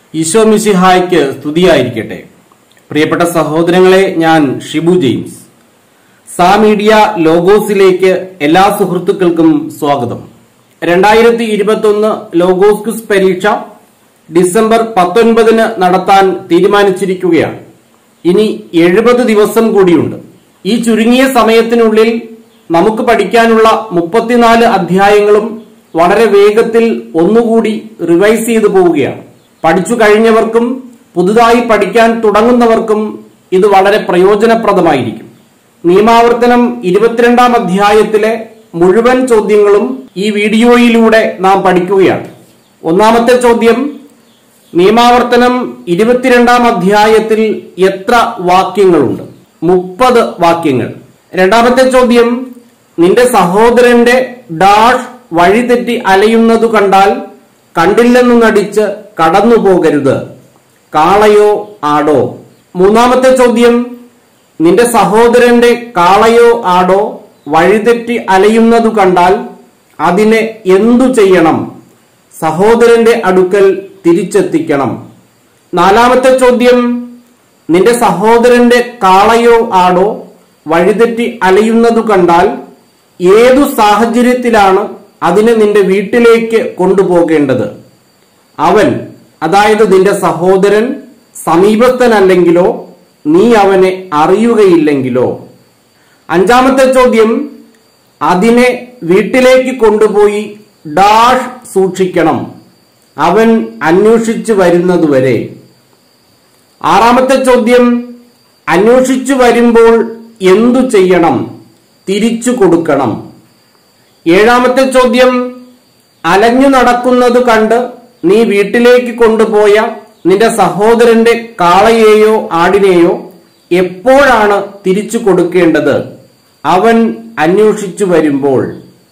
ഈശോ മിശിഹായ്ക്ക് സ്തുതിയായിരിക്കട്ടെ പ്രിയപ്പെട്ട സഹോദരങ്ങളെ ഞാൻ ഷിബു ജെയിംസ് സാ മീഡിയ ലോഗോസിലേക്ക് എല്ലാ സുഹൃത്തുക്കൾക്കും സ്വാഗതം രണ്ടായിരത്തി ഇരുപത്തൊന്ന് ലോഗോസ് ക്വിസ് പരീക്ഷ ഡിസംബർ പത്തൊൻപതിന് നടത്താൻ തീരുമാനിച്ചിരിക്കുകയാണ് ഇനി എഴുപത് ദിവസം കൂടിയുണ്ട് ഈ ചുരുങ്ങിയ സമയത്തിനുള്ളിൽ നമുക്ക് പഠിക്കാനുള്ള മുപ്പത്തിനാല് അധ്യായങ്ങളും വളരെ വേഗത്തിൽ ഒന്നുകൂടി റിവൈസ് ചെയ്തു പോവുകയാണ് പഠിച്ചു കഴിഞ്ഞവർക്കും പുതുതായി പഠിക്കാൻ തുടങ്ങുന്നവർക്കും ഇത് വളരെ പ്രയോജനപ്രദമായിരിക്കും നിയമാവർത്തനം ഇരുപത്തിരണ്ടാം അധ്യായത്തിലെ മുഴുവൻ ചോദ്യങ്ങളും ഈ വീഡിയോയിലൂടെ നാം പഠിക്കുകയാണ് ഒന്നാമത്തെ ചോദ്യം നിയമാവർത്തനം ഇരുപത്തിരണ്ടാം അധ്യായത്തിൽ എത്ര വാക്യങ്ങളുണ്ട് മുപ്പത് വാക്യങ്ങൾ രണ്ടാമത്തെ ചോദ്യം നിന്റെ സഹോദരന്റെ ഡാഷ് വഴിതെറ്റി അലയുന്നതു കണ്ടാൽ കണ്ടില്ലെന്നു നടിച്ച് കടന്നു പോകരുത് കാളയോ ആടോ മൂന്നാമത്തെ ചോദ്യം നിന്റെ സഹോദരന്റെ കാളയോ ആടോ വഴിതെറ്റി അലയുന്നതു കണ്ടാൽ അതിനെ എന്തു ചെയ്യണം സഹോദരന്റെ അടുക്കൽ തിരിച്ചെത്തിക്കണം നാലാമത്തെ ചോദ്യം നിന്റെ സഹോദരന്റെ കാളയോ ആടോ വഴിതെറ്റി അലയുന്നതു കണ്ടാൽ ഏതു സാഹചര്യത്തിലാണ് അതിനെ നിന്റെ വീട്ടിലേക്ക് കൊണ്ടുപോകേണ്ടത് അവൻ അതായത് നിന്റെ സഹോദരൻ സമീപസ്ഥനല്ലെങ്കിലോ നീ അവനെ അറിയുകയില്ലെങ്കിലോ അഞ്ചാമത്തെ ചോദ്യം അതിനെ വീട്ടിലേക്ക് കൊണ്ടുപോയി ഡാഷ് സൂക്ഷിക്കണം അവൻ അന്വേഷിച്ചു വരുന്നതുവരെ ആറാമത്തെ ചോദ്യം അന്വേഷിച്ചു വരുമ്പോൾ എന്തു ചെയ്യണം തിരിച്ചു കൊടുക്കണം ഏഴാമത്തെ ചോദ്യം അലഞ്ഞു നടക്കുന്നത് കണ്ട് നീ വീട്ടിലേക്ക് കൊണ്ടുപോയ നിന്റെ സഹോദരന്റെ കാളയെയോ ആടിനെയോ എപ്പോഴാണ് തിരിച്ചു കൊടുക്കേണ്ടത് അവൻ അന്വേഷിച്ചു വരുമ്പോൾ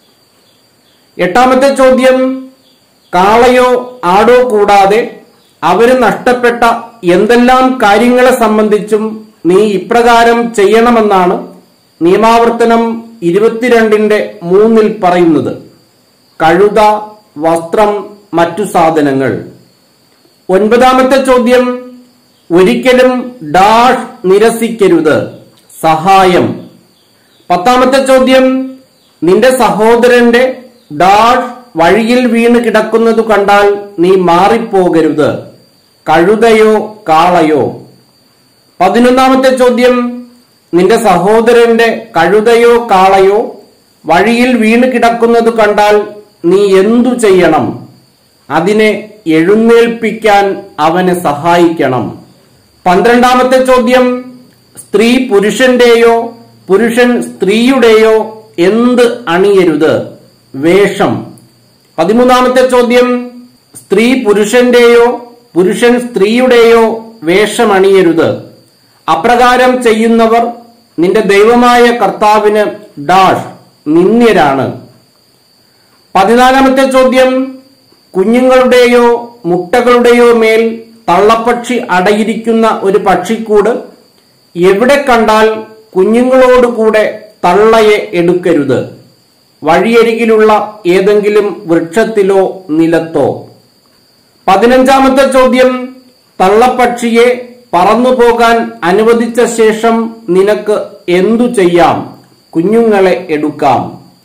എട്ടാമത്തെ ചോദ്യം കാളയോ ആടോ കൂടാതെ അവന് നഷ്ടപ്പെട്ട എന്തെല്ലാം കാര്യങ്ങളെ സംബന്ധിച്ചും നീ ഇപ്രകാരം ചെയ്യണമെന്നാണ് നിയമാവർത്തനം ഇരുപത്തിരണ്ടിന്റെ മൂന്നിൽ പറയുന്നത് കഴുത വസ്ത്രം മറ്റു സാധനങ്ങൾ ഒൻപതാമത്തെ ചോദ്യം ഒരിക്കലും ഡാഷ് നിരസിക്കരുത് സഹായം പത്താമത്തെ ചോദ്യം നിന്റെ സഹോദരന്റെ ഡാഷ് വഴിയിൽ വീണ് കിടക്കുന്നത് കണ്ടാൽ നീ മാറിപ്പോകരുത് കഴുതയോ കാളയോ പതിനൊന്നാമത്തെ ചോദ്യം നിന്റെ സഹോദരന്റെ കഴുതയോ കാളയോ വഴിയിൽ വീണ് കിടക്കുന്നത് കണ്ടാൽ നീ എന്തു ചെയ്യണം അതിനെ എഴുന്നേൽപ്പിക്കാൻ അവനെ സഹായിക്കണം പന്ത്രണ്ടാമത്തെ ചോദ്യം സ്ത്രീ പുരുഷന്റെയോ പുരുഷൻ സ്ത്രീയുടെയോ എന്ത് അണിയരുത് വേഷം പതിമൂന്നാമത്തെ ചോദ്യം സ്ത്രീ പുരുഷന്റെയോ പുരുഷൻ സ്ത്രീയുടെയോ വേഷമണിയരുത് അപ്രകാരം ചെയ്യുന്നവർ നിന്റെ ദൈവമായ കർത്താവിന് ഡാഷ് നിന്ദ്യരാണ് പതിനാലാമത്തെ ചോദ്യം കുഞ്ഞുങ്ങളുടെയോ മുട്ടകളുടെയോ മേൽ തള്ളപ്പക്ഷി അടയിരിക്കുന്ന ഒരു പക്ഷിക്കൂട് എവിടെ കണ്ടാൽ കുഞ്ഞുങ്ങളോടുകൂടെ തള്ളയെ എടുക്കരുത് വഴിയരികിലുള്ള ഏതെങ്കിലും വൃക്ഷത്തിലോ നിലത്തോ പതിനഞ്ചാമത്തെ ചോദ്യം തള്ളപ്പക്ഷിയെ പറന്നു പോകാൻ അനുവദിച്ച ശേഷം നിനക്ക് എന്തു ചെയ്യാം കുഞ്ഞുങ്ങളെ എടുക്കാം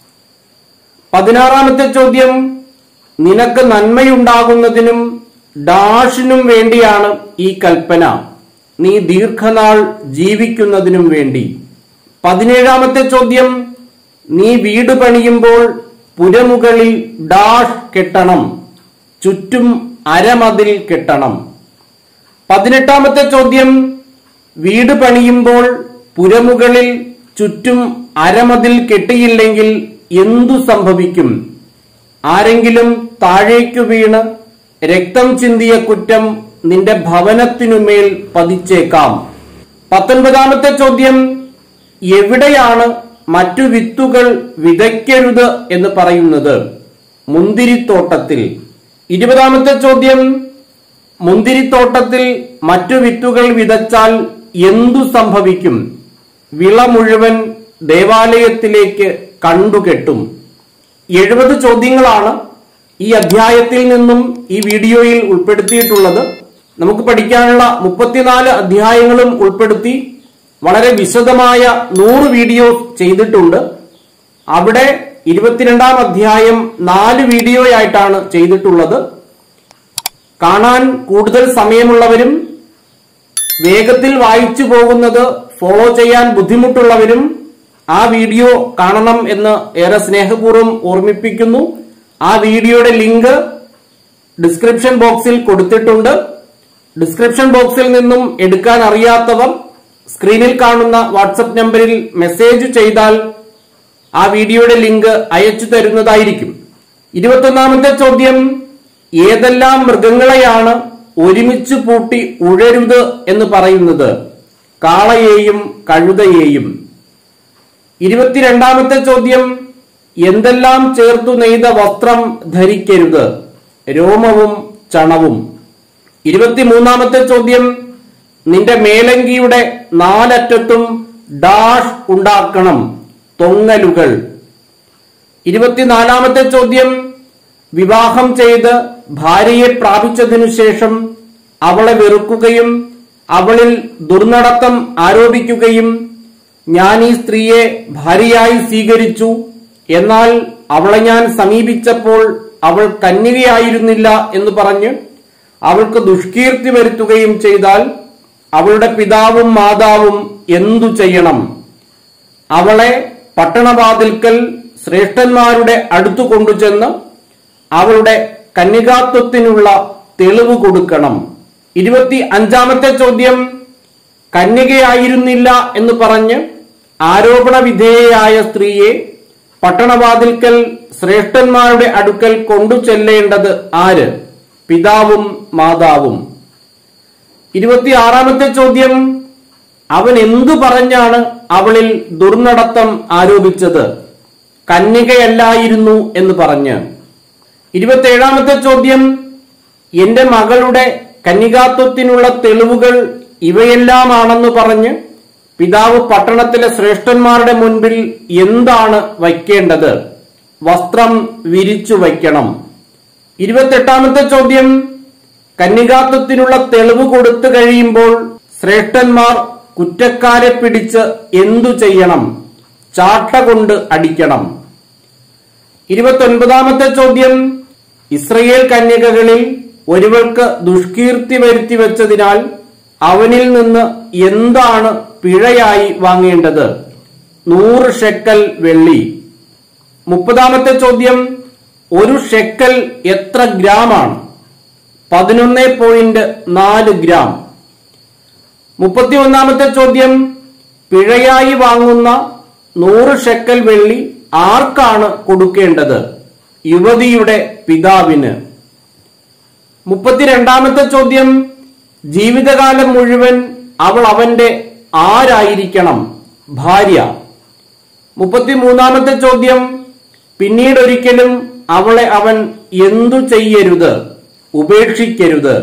പതിനാറാമത്തെ ചോദ്യം നിനക്ക് നന്മയുണ്ടാകുന്നതിനും ഡാഷിനും വേണ്ടിയാണ് ഈ കൽപ്പന നീ ദീർഘനാൾ ജീവിക്കുന്നതിനും വേണ്ടി പതിനേഴാമത്തെ ചോദ്യം നീ വീട് പണിയുമ്പോൾ പുരമുകളിൽ ഡാഷ് കെട്ടണം ചുറ്റും അരമതിൽ കെട്ടണം പതിനെട്ടാമത്തെ ചോദ്യം വീട് പണിയുമ്പോൾ പുരമുകളിൽ ചുറ്റും അരമതിൽ കെട്ടിയില്ലെങ്കിൽ എന്തു സംഭവിക്കും ആരെങ്കിലും താഴേക്കു വീണ് രക്തം ചിന്തിയ കുറ്റം നിന്റെ ഭവനത്തിനുമേൽ പതിച്ചേക്കാം പത്തൊൻപതാമത്തെ ചോദ്യം എവിടെയാണ് മറ്റു വിത്തുകൾ വിതയ്ക്കരുത് എന്ന് പറയുന്നത് മുന്തിരിത്തോട്ടത്തിൽ ഇരുപതാമത്തെ ചോദ്യം മുന്തിരിത്തോട്ടത്തിൽ മറ്റു വിത്തുകൾ വിതച്ചാൽ എന്തു സംഭവിക്കും വിള മുഴുവൻ ദേവാലയത്തിലേക്ക് കണ്ടുകെട്ടും എഴുപത് ചോദ്യങ്ങളാണ് ഈ അധ്യായത്തിൽ നിന്നും ഈ വീഡിയോയിൽ ഉൾപ്പെടുത്തിയിട്ടുള്ളത് നമുക്ക് പഠിക്കാനുള്ള മുപ്പത്തിനാല് അധ്യായങ്ങളും ഉൾപ്പെടുത്തി വളരെ വിശദമായ നൂറ് വീഡിയോ ചെയ്തിട്ടുണ്ട് അവിടെ ഇരുപത്തിരണ്ടാം അധ്യായം നാല് വീഡിയോയായിട്ടാണ് ചെയ്തിട്ടുള്ളത് കാണാൻ കൂടുതൽ സമയമുള്ളവരും വേഗത്തിൽ വായിച്ചു പോകുന്നത് ഫോളോ ചെയ്യാൻ ബുദ്ധിമുട്ടുള്ളവരും ആ വീഡിയോ കാണണം എന്ന് ഏറെ സ്നേഹപൂർവ്വം ഓർമ്മിപ്പിക്കുന്നു ആ വീഡിയോയുടെ ലിങ്ക് ഡിസ്ക്രിപ്ഷൻ ബോക്സിൽ കൊടുത്തിട്ടുണ്ട് ഡിസ്ക്രിപ്ഷൻ ബോക്സിൽ നിന്നും എടുക്കാൻ അറിയാത്തവർ സ്ക്രീനിൽ കാണുന്ന വാട്സപ്പ് നമ്പറിൽ മെസ്സേജ് ചെയ്താൽ ആ വീഡിയോയുടെ ലിങ്ക് അയച്ചു തരുന്നതായിരിക്കും ഇരുപത്തൊന്നാമത്തെ ചോദ്യം ഏതെല്ലാം മൃഗങ്ങളെയാണ് ഒരുമിച്ച് പൂട്ടി ഉഴരുത് എന്ന് പറയുന്നത് കാളയെയും കഴുതയെയും ഇരുപത്തിരണ്ടാമത്തെ ചോദ്യം എന്തെല്ലാം ചേർത്തു നെയ്ത വസ്ത്രം ധരിക്കരുത് രോമവും ചണവും ഇരുപത്തിമൂന്നാമത്തെ ചോദ്യം നിന്റെ മേലങ്കിയുടെ നാലറ്റത്തും ഡാഷ് ഉണ്ടാക്കണം തൊങ്ങലുകൾ ഇരുപത്തിനാലാമത്തെ ചോദ്യം വിവാഹം ചെയ്ത് ഭാര്യയെ പ്രാപിച്ചതിനു ശേഷം അവളെ വെറുക്കുകയും അവളിൽ ദുർനടത്തം ആരോപിക്കുകയും ഞാൻ ഈ സ്ത്രീയെ ഭാര്യയായി സ്വീകരിച്ചു എന്നാൽ അവളെ ഞാൻ സമീപിച്ചപ്പോൾ അവൾ കന്യകയായിരുന്നില്ല എന്ന് പറഞ്ഞ് അവൾക്ക് ദുഷ്കീർത്തി വരുത്തുകയും ചെയ്താൽ അവളുടെ പിതാവും മാതാവും എന്തു ചെയ്യണം അവളെ പട്ടണവാതിൽക്കൽ ശ്രേഷ്ഠന്മാരുടെ അടുത്തു കൊണ്ടുചെന്ന് അവളുടെ കന്യകാത്വത്തിനുള്ള തെളിവ് കൊടുക്കണം ഇരുപത്തി അഞ്ചാമത്തെ ചോദ്യം കന്യകയായിരുന്നില്ല എന്ന് പറഞ്ഞ് ആരോപണ വിധേയയായ സ്ത്രീയെ പട്ടണവാതിൽക്കൽ ശ്രേഷ്ഠന്മാരുടെ അടുക്കൽ കൊണ്ടു ചെല്ലേണ്ടത് ആര് പിതാവും മാതാവും ഇരുപത്തിയാറാമത്തെ ചോദ്യം അവൻ എന്തു പറഞ്ഞാണ് അവളിൽ ദുർനടത്തം ആരോപിച്ചത് കന്യകയല്ലായിരുന്നു എന്ന് പറഞ്ഞ് ഇരുപത്തിയേഴാമത്തെ ചോദ്യം എന്റെ മകളുടെ കന്യകാത്വത്തിനുള്ള തെളിവുകൾ ഇവയെല്ലാമാണെന്ന് പറഞ്ഞ് പിതാവ് പട്ടണത്തിലെ ശ്രേഷ്ഠന്മാരുടെ മുൻപിൽ എന്താണ് വയ്ക്കേണ്ടത് വസ്ത്രം വിരിച്ചു വയ്ക്കണം ഇരുപത്തെട്ടാമത്തെ ചോദ്യം കന്യകാത്വത്തിനുള്ള തെളിവ് കൊടുത്തു കഴിയുമ്പോൾ ശ്രേഷ്ഠന്മാർ കുറ്റക്കാരെ പിടിച്ച് എന്തു ചെയ്യണം ചാട്ട കൊണ്ട് അടിക്കണം ഇരുപത്തൊൻപതാമത്തെ ചോദ്യം ഇസ്രയേൽ കന്യകകളിൽ ഒരുവൾക്ക് ദുഷ്കീർത്തി വരുത്തി വെച്ചതിനാൽ അവനിൽ നിന്ന് എന്താണ് പിഴയായി വാങ്ങേണ്ടത് നൂറ് ഷെക്കൽ വെള്ളി മുപ്പതാമത്തെ ചോദ്യം ഒരു ഷെക്കൽ എത്ര ഗ്രാമാണ് പതിനൊന്ന് പോയിന്റ് നാല് ഗ്രാം മുപ്പത്തി ഒന്നാമത്തെ ചോദ്യം പിഴയായി വാങ്ങുന്ന നൂറ് ഷെക്കൽ വെള്ളി ആർക്കാണ് കൊടുക്കേണ്ടത് യുവതിയുടെ പിതാവിന് മുപ്പത്തിരണ്ടാമത്തെ ചോദ്യം ജീവിതകാലം മുഴുവൻ അവൾ അവന്റെ ആരായിരിക്കണം ഭാര്യ മുപ്പത്തിമൂന്നാമത്തെ ചോദ്യം പിന്നീട് ഒരിക്കലും അവളെ അവൻ എന്തു ചെയ്യരുത് ഉപേക്ഷിക്കരുത്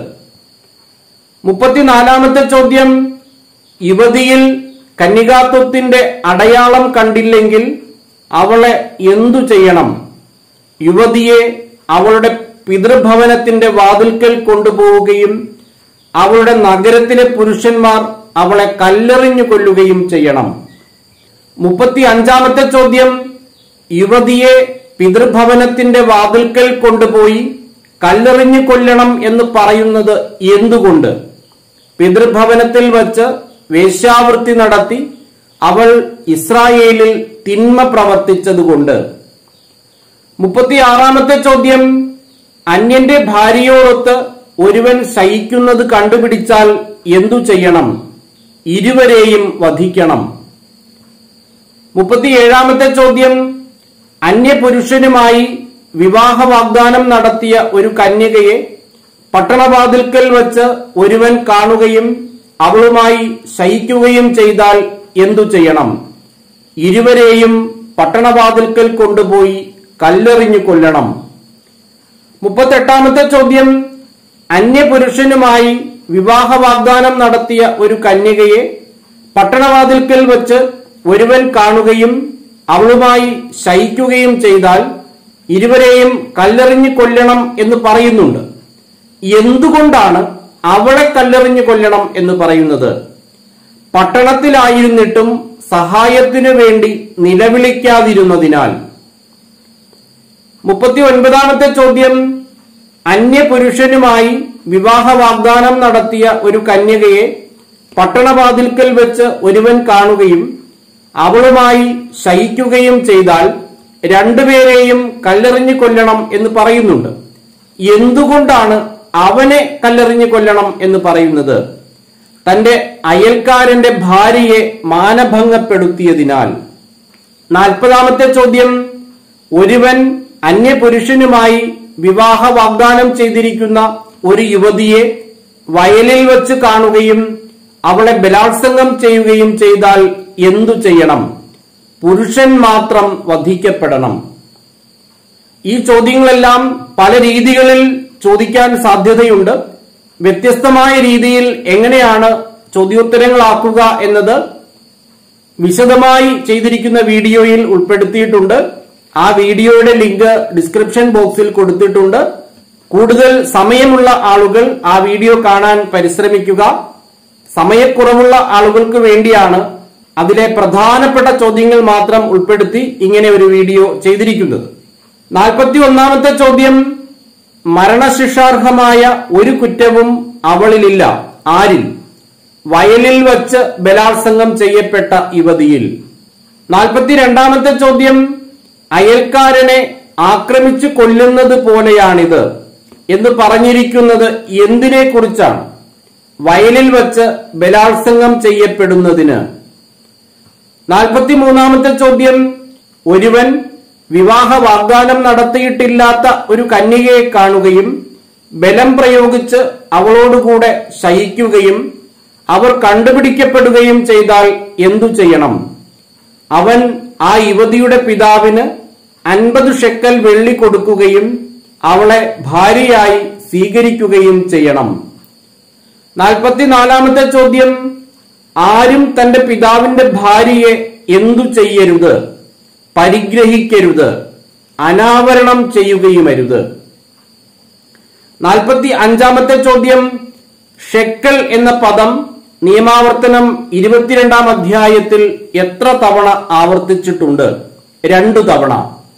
മുപ്പത്തിനാലാമത്തെ ചോദ്യം യുവതിയിൽ കന്യകാത്വത്തിന്റെ അടയാളം കണ്ടില്ലെങ്കിൽ അവളെ എന്തു ചെയ്യണം യുവതിയെ അവളുടെ പിതൃഭവനത്തിന്റെ വാതിൽക്കൽ കൊണ്ടുപോവുകയും അവളുടെ നഗരത്തിലെ പുരുഷന്മാർ അവളെ കല്ലെറിഞ്ഞു കൊല്ലുകയും ചെയ്യണം മുപ്പത്തി അഞ്ചാമത്തെ ചോദ്യം യുവതിയെ പിതൃഭവനത്തിന്റെ വാതിൽക്കൽ കൊണ്ടുപോയി കല്ലെറിഞ്ഞു കൊല്ലണം എന്ന് പറയുന്നത് എന്തുകൊണ്ട് പിതൃഭവനത്തിൽ വച്ച് വേശ്യാവൃത്തി നടത്തി അവൾ ഇസ്രായേലിൽ തിന്മ പ്രവർത്തിച്ചതുകൊണ്ട് മുപ്പത്തിയാറാമത്തെ ചോദ്യം അന്യന്റെ ഭാര്യയോടൊത്ത് ഒരുവൻ ശയിക്കുന്നത് കണ്ടുപിടിച്ചാൽ എന്തു ചെയ്യണം ഇരുവരെയും വധിക്കണം മുപ്പത്തിയേഴാമത്തെ ചോദ്യം അന്യപുരുഷനുമായി വിവാഹ വാഗ്ദാനം നടത്തിയ ഒരു കന്യകയെ പട്ടണവാതിൽക്കൽ വച്ച് ഒരുവൻ കാണുകയും അവളുമായി ശയിക്കുകയും ചെയ്താൽ എന്തു ചെയ്യണം ഇരുവരെയും പട്ടണവാതിൽക്കൽ കൊണ്ടുപോയി കല്ലെറിഞ്ഞു കൊല്ലണം മുപ്പത്തെട്ടാമത്തെ ചോദ്യം അന്യപുരുഷനുമായി വിവാഹ വാഗ്ദാനം നടത്തിയ ഒരു കന്യകയെ പട്ടണവാതിൽക്കൽ വച്ച് ഒരുവൻ കാണുകയും അവളുമായി ശയിക്കുകയും ചെയ്താൽ ഇരുവരെയും കല്ലെറിഞ്ഞു കൊല്ലണം എന്ന് പറയുന്നുണ്ട് എന്തുകൊണ്ടാണ് അവളെ കല്ലെറിഞ്ഞു കൊല്ലണം എന്ന് പറയുന്നത് പട്ടണത്തിലായിരുന്നിട്ടും സഹായത്തിനു വേണ്ടി നിലവിളിക്കാതിരുന്നതിനാൽ മുപ്പത്തി ഒൻപതാമത്തെ ചോദ്യം അന്യപുരുഷനുമായി വിവാഹ വാഗ്ദാനം നടത്തിയ ഒരു കന്യകയെ പട്ടണവാതിൽക്കൽ വെച്ച് ഒരുവൻ കാണുകയും അവളുമായി ശയിക്കുകയും ചെയ്താൽ രണ്ടുപേരെയും കല്ലെറിഞ്ഞു കൊല്ലണം എന്ന് പറയുന്നുണ്ട് എന്തുകൊണ്ടാണ് അവനെ കല്ലെറിഞ്ഞു കൊല്ലണം എന്ന് പറയുന്നത് തന്റെ അയൽക്കാരന്റെ ഭാര്യയെ മാനഭംഗപ്പെടുത്തിയതിനാൽ നാൽപ്പതാമത്തെ ചോദ്യം ഒരുവൻ അന്യപുരുഷനുമായി വിവാഹ വാഗ്ദാനം ചെയ്തിരിക്കുന്ന ഒരു യുവതിയെ വയലിൽ വെച്ച് കാണുകയും അവളെ ബലാത്സംഗം ചെയ്യുകയും ചെയ്താൽ എന്തു ചെയ്യണം പുരുഷൻ മാത്രം വധിക്കപ്പെടണം ഈ ചോദ്യങ്ങളെല്ലാം പല രീതികളിൽ ചോദിക്കാൻ സാധ്യതയുണ്ട് വ്യത്യസ്തമായ രീതിയിൽ എങ്ങനെയാണ് ചോദ്യോത്തരങ്ങളാക്കുക എന്നത് വിശദമായി ചെയ്തിരിക്കുന്ന വീഡിയോയിൽ ഉൾപ്പെടുത്തിയിട്ടുണ്ട് ആ വീഡിയോയുടെ ലിങ്ക് ഡിസ്ക്രിപ്ഷൻ ബോക്സിൽ കൊടുത്തിട്ടുണ്ട് കൂടുതൽ സമയമുള്ള ആളുകൾ ആ വീഡിയോ കാണാൻ പരിശ്രമിക്കുക സമയക്കുറവുള്ള ആളുകൾക്ക് വേണ്ടിയാണ് അതിലെ പ്രധാനപ്പെട്ട ചോദ്യങ്ങൾ മാത്രം ഉൾപ്പെടുത്തി ഇങ്ങനെ ഒരു വീഡിയോ ചെയ്തിരിക്കുന്നത് നാൽപ്പത്തി ഒന്നാമത്തെ ചോദ്യം മരണശിക്ഷാർഹമായ ഒരു കുറ്റവും അവളിലില്ല ആരിൽ വയലിൽ വച്ച് ബലാത്സംഗം ചെയ്യപ്പെട്ട യുവതിയിൽ നാൽപ്പത്തിരണ്ടാമത്തെ ചോദ്യം അയൽക്കാരനെ ആക്രമിച്ചു കൊല്ലുന്നത് പോലെയാണിത് എന്ന് പറഞ്ഞിരിക്കുന്നത് എന്തിനെ കുറിച്ചാണ് വയലിൽ വച്ച് ബലാത്സംഗം ചെയ്യപ്പെടുന്നതിന് നാൽപ്പത്തിമൂന്നാമത്തെ ചോദ്യം ഒരുവൻ വിവാഹ വാഗ്ദാനം നടത്തിയിട്ടില്ലാത്ത ഒരു കന്യകയെ കാണുകയും ബലം പ്രയോഗിച്ച് അവളോടുകൂടെ ശയിക്കുകയും അവർ കണ്ടുപിടിക്കപ്പെടുകയും ചെയ്താൽ എന്തു ചെയ്യണം അവൻ ആ യുവതിയുടെ പിതാവിന് അൻപത് ഷെക്കൽ വെള്ളി കൊടുക്കുകയും അവളെ ഭാര്യയായി സ്വീകരിക്കുകയും ചെയ്യണം നാൽപ്പത്തിനാലാമത്തെ ചോദ്യം ആരും തന്റെ പിതാവിന്റെ ഭാര്യയെ എന്തു ചെയ്യരുത് പരിഗ്രഹിക്കരുത് അനാവരണം ചെയ്യുകയുമരുത് നാൽപ്പത്തി അഞ്ചാമത്തെ ചോദ്യം ഷെക്കൽ എന്ന പദം നിയമാവർത്തനം ഇരുപത്തിരണ്ടാം അധ്യായത്തിൽ എത്ര തവണ ആവർത്തിച്ചിട്ടുണ്ട് രണ്ടു തവണ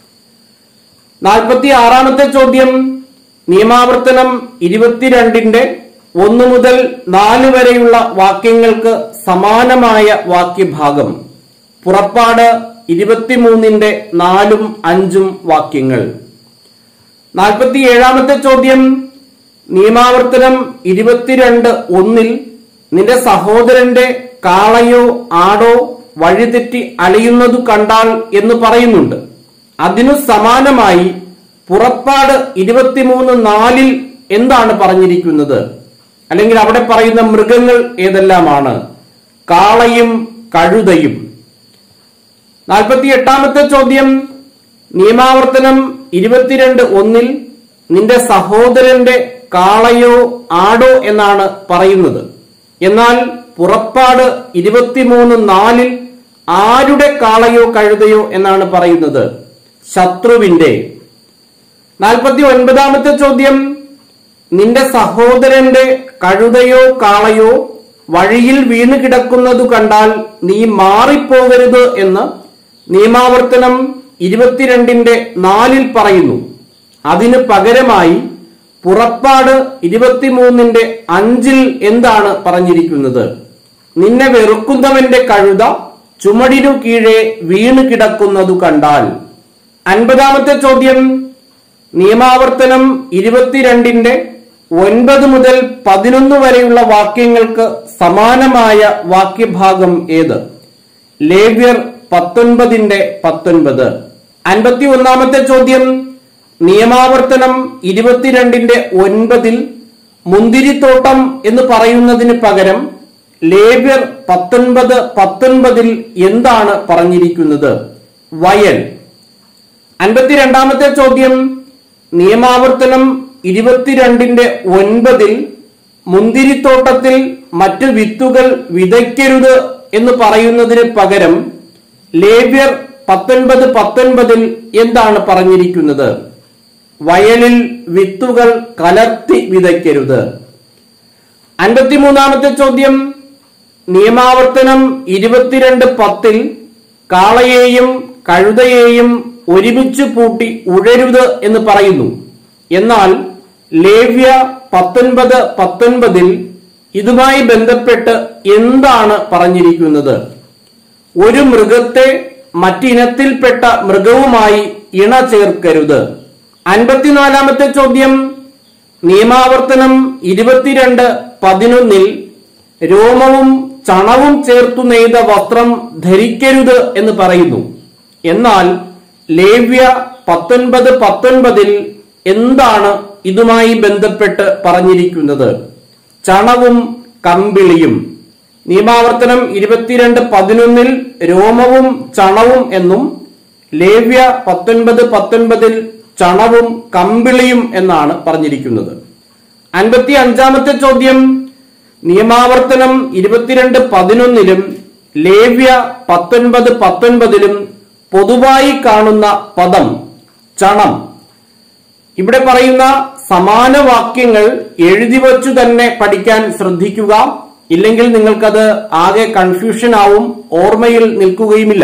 നാൽപ്പത്തി ആറാമത്തെ ചോദ്യം നിയമാവർത്തനം ഇരുപത്തിരണ്ടിന്റെ ഒന്ന് മുതൽ നാല് വരെയുള്ള വാക്യങ്ങൾക്ക് സമാനമായ വാക്യഭാഗം പുറപ്പാട് ഇരുപത്തിമൂന്നിന്റെ നാലും അഞ്ചും വാക്യങ്ങൾ നാൽപ്പത്തിയേഴാമത്തെ ചോദ്യം നിയമാവർത്തനം ഇരുപത്തിരണ്ട് ഒന്നിൽ നിന്റെ സഹോദരന്റെ കാളയോ ആടോ വഴിതെറ്റി അലയുന്നതു കണ്ടാൽ എന്ന് പറയുന്നുണ്ട് അതിനു സമാനമായി പുറപ്പാട് ഇരുപത്തിമൂന്ന് നാലിൽ എന്താണ് പറഞ്ഞിരിക്കുന്നത് അല്ലെങ്കിൽ അവിടെ പറയുന്ന മൃഗങ്ങൾ ഏതെല്ലാമാണ് കാളയും കഴുതയും നാൽപ്പത്തി എട്ടാമത്തെ ചോദ്യം നിയമാവർത്തനം ഇരുപത്തിരണ്ട് ഒന്നിൽ നിന്റെ സഹോദരന്റെ കാളയോ ആടോ എന്നാണ് പറയുന്നത് എന്നാൽ പുറപ്പാട് ഇരുപത്തിമൂന്ന് നാലിൽ ആരുടെ കാളയോ കഴുതയോ എന്നാണ് പറയുന്നത് ശത്രുവിന്റെ നാൽപ്പത്തി ഒൻപതാമത്തെ ചോദ്യം നിന്റെ സഹോദരന്റെ കഴുതയോ കാളയോ വഴിയിൽ വീണ് കിടക്കുന്നതു കണ്ടാൽ നീ മാറിപ്പോകരുത് എന്ന് നിയമാവർത്തനം ഇരുപത്തിരണ്ടിന്റെ നാലിൽ പറയുന്നു അതിന് പകരമായി പുറപ്പാട് ഇരുപത്തിമൂന്നിന്റെ അഞ്ചിൽ എന്താണ് പറഞ്ഞിരിക്കുന്നത് നിന്നെ വെറുക്കുന്നവന്റെ കഴുത ചുമടിനു കീഴെ വീണ് കിടക്കുന്നതു കണ്ടാൽ അൻപതാമത്തെ ചോദ്യം നിയമാവർത്തനം ഇരുപത്തിരണ്ടിന്റെ ഒൻപത് മുതൽ പതിനൊന്ന് വരെയുള്ള വാക്യങ്ങൾക്ക് സമാനമായ വാക്യഭാഗം ഏത് ലേവ്യർ പത്തൊൻപതിന്റെ പത്തൊൻപത് അൻപത്തി ഒന്നാമത്തെ ചോദ്യം നിയമാവർത്തനം ഇരുപത്തിരണ്ടിന്റെ ഒൻപതിൽ മുന്തിരിത്തോട്ടം എന്ന് പറയുന്നതിന് പകരം ലേവ്യർ പത്തൊൻപത് പത്തൊൻപതിൽ എന്താണ് പറഞ്ഞിരിക്കുന്നത് വയൽ അൻപത്തിരണ്ടാമത്തെ ചോദ്യം നിയമാവർത്തനം ഇരുപത്തിരണ്ടിന്റെ ഒൻപതിൽ മുന്തിരിത്തോട്ടത്തിൽ മറ്റു വിത്തുകൾ വിതയ്ക്കരുത് എന്ന് പറയുന്നതിന് പകരം ലേവ്യർ പത്തൊൻപത് പത്തൊൻപതിൽ എന്താണ് പറഞ്ഞിരിക്കുന്നത് വയലിൽ വിത്തുകൾ കലർത്തി വിതയ്ക്കരുത് അൻപത്തിമൂന്നാമത്തെ ചോദ്യം നിയമാവർത്തനം ഇരുപത്തിരണ്ട് പത്തിൽ കാളയെയും കഴുതയെയും ഒരുമിച്ച് പൂട്ടി ഉഴരുത് എന്ന് പറയുന്നു എന്നാൽ ലേവ്യ പത്തൊൻപത് പത്തൊൻപതിൽ ഇതുമായി ബന്ധപ്പെട്ട് എന്താണ് പറഞ്ഞിരിക്കുന്നത് ഒരു മൃഗത്തെ മറ്റിനത്തിൽപ്പെട്ട മൃഗവുമായി ഇണ ചേർക്കരുത് അൻപത്തിനാലാമത്തെ ചോദ്യം നിയമാവർത്തനം ഇരുപത്തിരണ്ട് പതിനൊന്നിൽ രോമവും ചണവും ചേർത്തു നെയ്ത വസ്ത്രം ധരിക്കരുത് എന്ന് പറയുന്നു എന്നാൽ ലേവ്യ പത്തൊൻപത് പത്തൊൻപതിൽ എന്താണ് ഇതുമായി ബന്ധപ്പെട്ട് പറഞ്ഞിരിക്കുന്നത് ചണവും കമ്പിളിയും നിയമാവർത്തനം ഇരുപത്തിരണ്ട് പതിനൊന്നിൽ രോമവും ചണവും എന്നും ലേവ്യ പത്തൊൻപത് പത്തൊൻപതിൽ ചണവും കമ്പിളിയും എന്നാണ് പറഞ്ഞിരിക്കുന്നത് അൻപത്തി അഞ്ചാമത്തെ ചോദ്യം നിയമാവർത്തനം ഇരുപത്തിരണ്ട് പതിനൊന്നിലും ലേവ്യ പത്തൊൻപത് പത്തൊൻപതിലും പൊതുവായി കാണുന്ന പദം ചണം ഇവിടെ പറയുന്ന സമാന വാക്യങ്ങൾ എഴുതി വച്ചു തന്നെ പഠിക്കാൻ ശ്രദ്ധിക്കുക ഇല്ലെങ്കിൽ നിങ്ങൾക്കത് ആകെ കൺഫ്യൂഷൻ ആവും ഓർമ്മയിൽ നിൽക്കുകയുമില്ല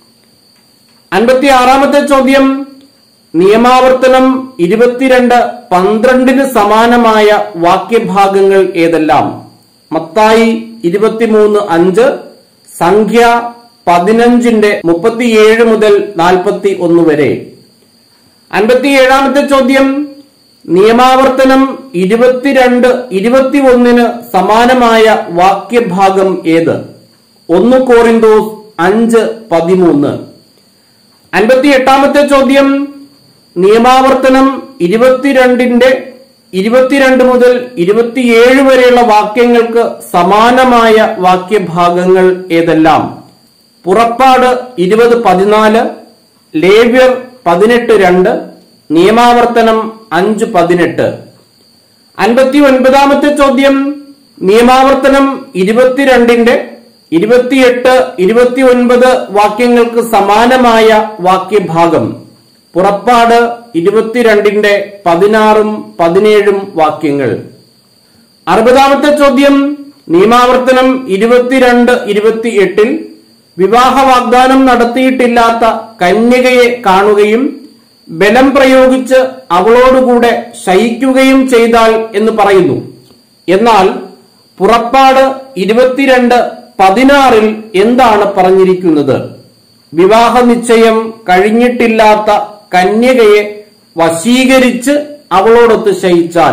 അൻപത്തി ആറാമത്തെ ചോദ്യം നിയമാവർത്തനം ഇരുപത്തിരണ്ട് പന്ത്രണ്ടിന് സമാനമായ വാക്യഭാഗങ്ങൾ ഏതെല്ലാം മത്തായി ഇരുപത്തിമൂന്ന് അഞ്ച് സംഖ്യ പതിനഞ്ചിന്റെ മുപ്പത്തിയേഴ് മുതൽ നാൽപ്പത്തി ഒന്ന് വരെ അൻപത്തിയേഴാമത്തെ ചോദ്യം നിയമാവർത്തനം ഇരുപത്തിരണ്ട് ഇരുപത്തി ഒന്നിന് സമാനമായ വാക്യഭാഗം ഏത് ഒന്ന് കോറിന്തോസ് അഞ്ച് പതിമൂന്ന് അൻപത്തി എട്ടാമത്തെ ചോദ്യം നിയമാവർത്തനം ഇരുപത്തിരണ്ടിന്റെ ഇരുപത്തിരണ്ട് മുതൽ ഇരുപത്തിയേഴ് വരെയുള്ള വാക്യങ്ങൾക്ക് സമാനമായ വാക്യഭാഗങ്ങൾ ഏതെല്ലാം പുറപ്പാട് ഇരുപത് പതിനാല് ലേവ്യർ പതിനെട്ട് രണ്ട് നിയമാവർത്തനം അഞ്ച് പതിനെട്ട് അൻപത്തി ഒൻപതാമത്തെ ചോദ്യം നിയമാവർത്തനം ഇരുപത്തിരണ്ടിന്റെ ഇരുപത്തിയെട്ട് ഇരുപത്തി ഒൻപത് വാക്യങ്ങൾക്ക് സമാനമായ വാക്യഭാഗം പുറപ്പാട് ഇരുപത്തിരണ്ടിന്റെ പതിനാറും പതിനേഴും വാക്യങ്ങൾ അറുപതാമത്തെ ചോദ്യം നിയമാവർത്തനം ഇരുപത്തിരണ്ട് ഇരുപത്തിയെട്ടിൽ വിവാഹ വാഗ്ദാനം നടത്തിയിട്ടില്ലാത്ത കന്യകയെ കാണുകയും ബലം പ്രയോഗിച്ച് അവളോടുകൂടെ ശയിക്കുകയും ചെയ്താൽ എന്ന് പറയുന്നു എന്നാൽ പുറപ്പാട് ഇരുപത്തിരണ്ട് പതിനാറിൽ എന്താണ് പറഞ്ഞിരിക്കുന്നത് വിവാഹ നിശ്ചയം കഴിഞ്ഞിട്ടില്ലാത്ത കന്യകയെ വശീകരിച്ച് അവളോടൊത്ത് ശയിച്ചാൽ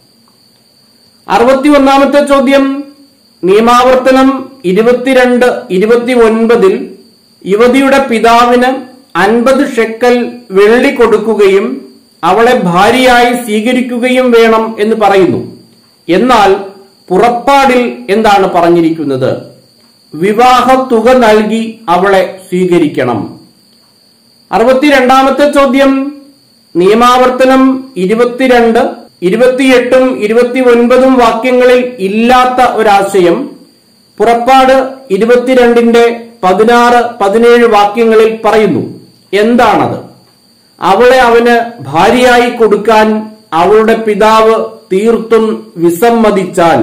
അറുപത്തിയൊന്നാമത്തെ ചോദ്യം നിയമാവർത്തനം ഇരുപത്തിരണ്ട് ഇരുപത്തി ഒൻപതിൽ യുവതിയുടെ പിതാവിന് അൻപത് ഷെക്കൽ വെള്ളി കൊടുക്കുകയും അവളെ ഭാര്യയായി സ്വീകരിക്കുകയും വേണം എന്ന് പറയുന്നു എന്നാൽ പുറപ്പാടിൽ എന്താണ് പറഞ്ഞിരിക്കുന്നത് വിവാഹ തുക നൽകി അവളെ സ്വീകരിക്കണം അറുപത്തിരണ്ടാമത്തെ ചോദ്യം നിയമാവർത്തനം ഇരുപത്തിരണ്ട് ഇരുപത്തിയെട്ടും ഇരുപത്തി ഒൻപതും വാക്യങ്ങളിൽ ഇല്ലാത്ത ഒരാശയം പുറപ്പാട് ഇരുപത്തിരണ്ടിന്റെ പതിനാറ് പതിനേഴ് വാക്യങ്ങളിൽ പറയുന്നു എന്താണത് അവളെ അവന് ഭാര്യയായി കൊടുക്കാൻ അവളുടെ പിതാവ് തീർത്തും വിസമ്മതിച്ചാൽ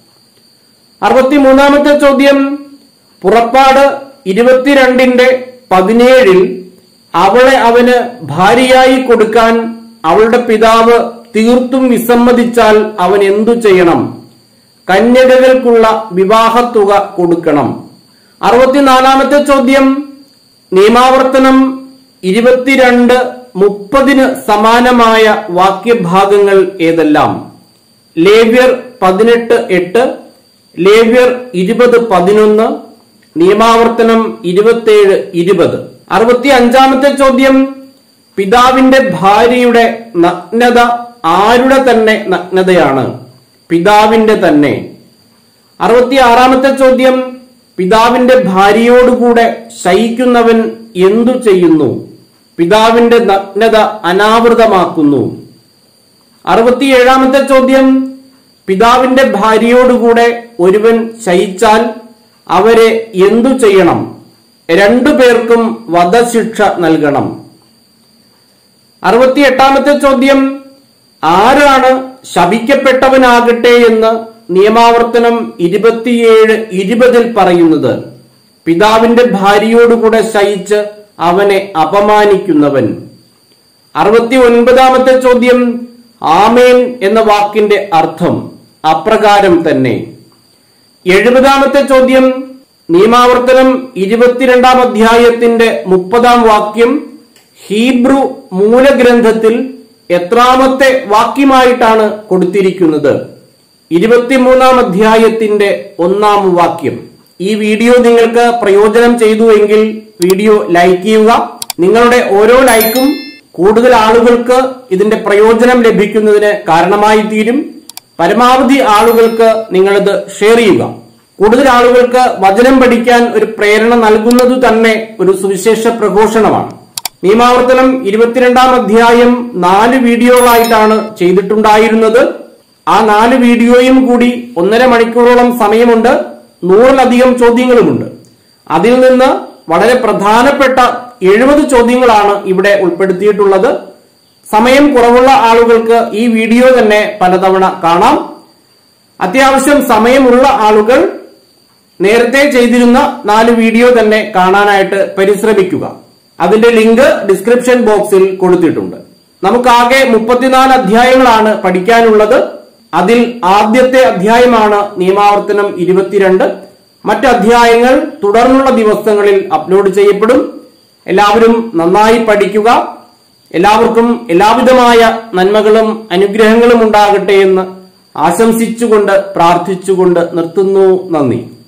അറുപത്തിമൂന്നാമത്തെ ചോദ്യം പുറപ്പാട് ഇരുപത്തിരണ്ടിന്റെ പതിനേഴിൽ അവളെ അവന് ഭാര്യയായി കൊടുക്കാൻ അവളുടെ പിതാവ് തീർത്തും വിസമ്മതിച്ചാൽ അവൻ എന്തു ചെയ്യണം കന്യകകൾക്കുള്ള വിവാഹത്തുക കൊടുക്കണം അറുപത്തിനാലാമത്തെ ചോദ്യം നിയമാവർത്തനം ഇരുപത്തിരണ്ട് മുപ്പതിന് സമാനമായ വാക്യഭാഗങ്ങൾ ഏതെല്ലാം ലേവ്യർ പതിനെട്ട് എട്ട് ലേവ്യർ ഇരുപത് പതിനൊന്ന് നിയമാവർത്തനം ഇരുപത്തേഴ് ഇരുപത് അറുപത്തി അഞ്ചാമത്തെ ചോദ്യം പിതാവിന്റെ ഭാര്യയുടെ നഗ്നത ആരുടെ തന്നെ നഗ്നതയാണ് പിതാവിന്റെ തന്നെ അറുപത്തി ആറാമത്തെ ചോദ്യം പിതാവിന്റെ ഭാര്യയോടുകൂടെ ശയിക്കുന്നവൻ എന്തു ചെയ്യുന്നു പിതാവിന്റെ നഗ്നത അനാവൃതമാക്കുന്നു അറുപത്തിയേഴാമത്തെ ചോദ്യം പിതാവിന്റെ ഭാര്യയോടുകൂടെ ഒരുവൻ ശയിച്ചാൽ അവരെ എന്തു ചെയ്യണം രണ്ടു പേർക്കും വധശിക്ഷ നൽകണം അറുപത്തിയെട്ടാമത്തെ ചോദ്യം ആരാണ് ശപിക്കപ്പെട്ടവനാകട്ടെ എന്ന് നിയമാവർത്തനം ഇരുപത്തിയേഴ് ഇരുപതിൽ പറയുന്നത് പിതാവിന്റെ ഭാര്യയോടുകൂടെ ശയിച്ച് അവനെ അപമാനിക്കുന്നവൻ അറുപത്തി ഒൻപതാമത്തെ ചോദ്യം ആമേൻ എന്ന വാക്കിന്റെ അർത്ഥം അപ്രകാരം തന്നെ എഴുപതാമത്തെ ചോദ്യം നിയമാവർത്തനം ഇരുപത്തിരണ്ടാം അധ്യായത്തിന്റെ മുപ്പതാം വാക്യം ഹീബ്രു മൂലഗ്രന്ഥത്തിൽ എത്രാമത്തെ വാക്യമായിട്ടാണ് കൊടുത്തിരിക്കുന്നത് ഇരുപത്തിമൂന്നാം അധ്യായത്തിന്റെ ഒന്നാം വാക്യം ഈ വീഡിയോ നിങ്ങൾക്ക് പ്രയോജനം ചെയ്തു എങ്കിൽ വീഡിയോ ലൈക്ക് ചെയ്യുക നിങ്ങളുടെ ഓരോ ലൈക്കും കൂടുതൽ ആളുകൾക്ക് ഇതിന്റെ പ്രയോജനം ലഭിക്കുന്നതിന് കാരണമായി തീരും പരമാവധി ആളുകൾക്ക് നിങ്ങളിത് ഷെയർ ചെയ്യുക കൂടുതൽ ആളുകൾക്ക് വചനം പഠിക്കാൻ ഒരു പ്രേരണ നൽകുന്നത് തന്നെ ഒരു സുവിശേഷ പ്രഘോഷണമാണ് നിയമാവർത്തനം ഇരുപത്തിരണ്ടാം അധ്യായം നാല് വീഡിയോകളായിട്ടാണ് ചെയ്തിട്ടുണ്ടായിരുന്നത് ആ നാല് വീഡിയോയും കൂടി ഒന്നര മണിക്കൂറോളം സമയമുണ്ട് നൂറിലധികം ചോദ്യങ്ങളുമുണ്ട് അതിൽ നിന്ന് വളരെ പ്രധാനപ്പെട്ട എഴുപത് ചോദ്യങ്ങളാണ് ഇവിടെ ഉൾപ്പെടുത്തിയിട്ടുള്ളത് സമയം കുറവുള്ള ആളുകൾക്ക് ഈ വീഡിയോ തന്നെ പലതവണ കാണാം അത്യാവശ്യം സമയമുള്ള ആളുകൾ നേരത്തെ ചെയ്തിരുന്ന നാല് വീഡിയോ തന്നെ കാണാനായിട്ട് പരിശ്രമിക്കുക അതിന്റെ ലിങ്ക് ഡിസ്ക്രിപ്ഷൻ ബോക്സിൽ കൊടുത്തിട്ടുണ്ട് നമുക്കാകെ മുപ്പത്തിനാല് അധ്യായങ്ങളാണ് പഠിക്കാനുള്ളത് അതിൽ ആദ്യത്തെ അധ്യായമാണ് നിയമാവർത്തനം ഇരുപത്തിരണ്ട് മറ്റ് അധ്യായങ്ങൾ തുടർന്നുള്ള ദിവസങ്ങളിൽ അപ്ലോഡ് ചെയ്യപ്പെടും എല്ലാവരും നന്നായി പഠിക്കുക എല്ലാവർക്കും എല്ലാവിധമായ നന്മകളും അനുഗ്രഹങ്ങളും ഉണ്ടാകട്ടെ എന്ന് ആശംസിച്ചുകൊണ്ട് പ്രാർത്ഥിച്ചുകൊണ്ട് നിർത്തുന്നു നന്ദി